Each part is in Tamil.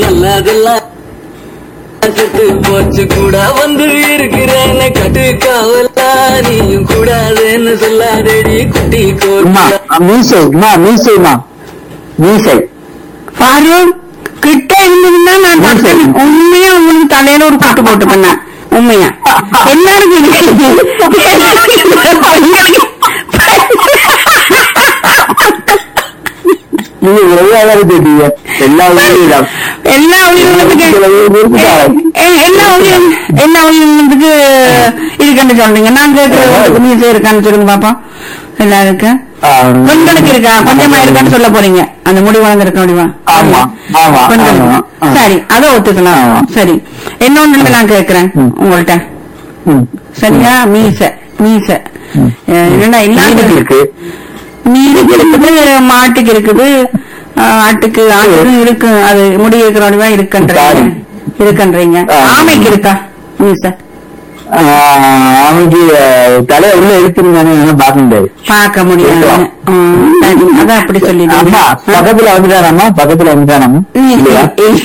நல்லதெல்லாம் செத்து போச்சு கூட வந்து இருக்கிறேன்னு கட்டு காவலா நீயும் கூடாதுன்னு சொல்லாதடி குட்டி அம்மா கோட்டா மீசை அம்மா மீசைமா மீசை பாரு கிட்ட இருந்ததுன்னா நான் பார்த்தேன் உண்மையா உங்களுக்கு தலையில ஒரு கொட்டு போட்டு பண்ணேன் உண்மையா எல்லாருக்கும் இருக்கு. பெண்களுக்கு நீங்க விளையாடாத கேட்டீங்க எல்லா உயிரிலும் எல்லா உயிரினத்துக்கு எ- எல்லா உயிரினம் எல்லா உயிரினத்துக்கு இருக்குன்னு சொல்றீங்க நான் கேட்கறது மீசை இருக்கான்னு சொல்லுங்க பாப்போம் எல்லாருக்கும் பெண்களுக்கு இருக்கா கொஞ்சமா இருக்கான்னு சொல்ல போறீங்க அந்த முடி வளர்ந்துருக்க முடியுமா ஆமா, ஆமா, பெண்களுக்கு. ஆமா, ஆமா. சரி அதை ஒத்துக்கலாம் ஆமா. சரி இன்னொன்னு நான் கேட்கிறேன் ம். உங்கள்ட்ட சரியா மீச மீச ம். அஹ் என்னடா இல்லாத இருக்கு மீனுக்கு இருக்குது மாட்டுக்கு இருக்குது அஹ் ஆட்டுக்கு ஆட்டுக்கு இருக்கு அது முடி இருக்கிறவங்க இருக்குன்றீங்க சாரி. இருக்குன்றீங்க ஆ. ஆமைக்கு இருக்கா மீச அவனுக்கு தலைய உள்ள இருக்குன்னு பார்க்க முடியாது பார்க்க முடியாது இருக்கலாம். ம், சரி, அதான் அப்படி சொல்லிடுங்க அம்மா பக்கத்துல வந்துட்டாராமா பக்கத்துல வந்துட்டாராமா இல்லையா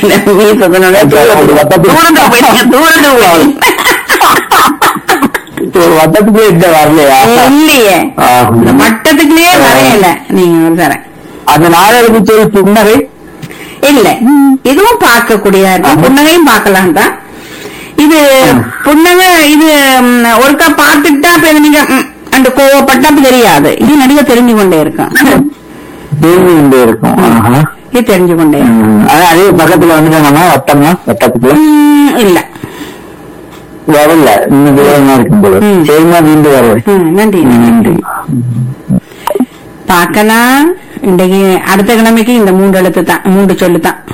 ஒரு வட்டத்துக்குள்ளே இந்த வரலையா இல்லையே ஆ. இந்த மட்டத்துக்குள்ளேயே வரையல நீங்க ஒரு தர அந்த நாடகத்துக்கு சொல்லி புன்னகை இல்ல இதுவும் பார்க்கக்கூடிய இருக்கு. புன்னகையும் பார்க்கலாம் தான் இது புன்னகை இது ம், ஒருக்கா பார்த்துட்டா இப்ப இது நீங்க ம், அந்த கோவப்பட்டா அப்ப தெரியாது இது நடிகை தெரிஞ்சு கொண்டே இருக்கும் தேங்கி கொண்டே இருக்கும் ஆஹா. இது தெரிஞ்சு கொண்டே இருக்கும் ம். அதான் அதே பக்கத்துல வந்துட்டாங்கம்மா வட்டமா வட்டத்துக்குள்ள ம், இல்ல வரல இன்னும் தூரமா இருக்கும் போல ம். சரிமா மீண்டும் வருவேன் ம், நன்றி நன்றி பார்க்கலாம் இன்றைக்கு அடுத்த கிழமைக்கு இந்த மூன்று எழுத்து தான் மூன்று சொல்லு தான்